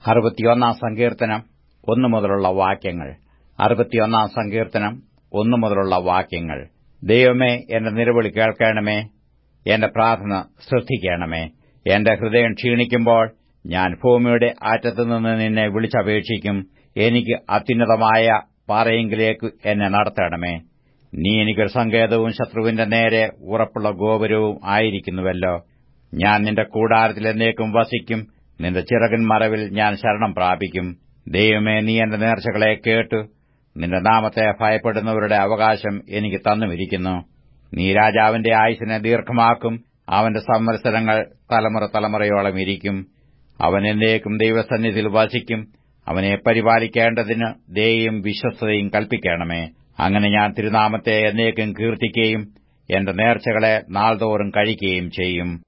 അറുപത്തിയൊന്നാം സങ്കീർത്തനം ഒന്നു മുതലുള്ള വാക്യങ്ങൾ അറുപത്തിയൊന്നാം സങ്കീർത്തനം ഒന്നു മുതലുള്ള വാക്യങ്ങൾ ദൈവമേ എന്റെ നിലവിളി കേൾക്കണമേ എന്റെ പ്രാർത്ഥന ശ്രദ്ധിക്കണമേ എന്റെ ഹൃദയം ക്ഷീണിക്കുമ്പോൾ ഞാൻ ഭൂമിയുടെ അറ്റത്തുനിന്ന് നിന്നെ വിളിച്ചപേക്ഷിക്കും എനിക്ക് അത്യുന്നതമായ പാറയെങ്കിലേക്ക് എന്നെ നടത്തണമേ നീ എനിക്കൊരു സങ്കേതവും ശത്രുവിന്റെ നേരെ ഉറപ്പുള്ള ഗോപുരവും ആയിരിക്കുന്നുവല്ലോ ഞാൻ നിന്റെ കൂടാരത്തിൽ എന്നേക്കും വസിക്കും നിന്റെ ചിറകൻ മറവിൽ ഞാൻ ശരണം പ്രാപിക്കും ദൈവമേ നീ എന്റെ നേർച്ചകളെ കേട്ടു നിന്റെ നാമത്തെ ഭയപ്പെടുന്നവരുടെ അവകാശം എനിക്ക് തന്നുമിരിക്കുന്നു നീ രാജാവിന്റെ ആയുസിനെ ദീർഘമാക്കും അവന്റെ സംവത്സരങ്ങൾ തലമുറ തലമുറയോളം ഇരിക്കും അവൻ എന്നേക്കും ദൈവസന്നിധിയിൽ വസിക്കും അവനെ പരിപാലിക്കേണ്ടതിന് ദയയും വിശ്വസ്തയും കൽപ്പിക്കണമേ അങ്ങനെ ഞാൻ തിരുനാമത്തെ എന്നേക്കും കീർത്തിക്കുകയും എന്റെ നേർച്ചകളെ നാൾതോറും കഴിക്കുകയും ചെയ്യും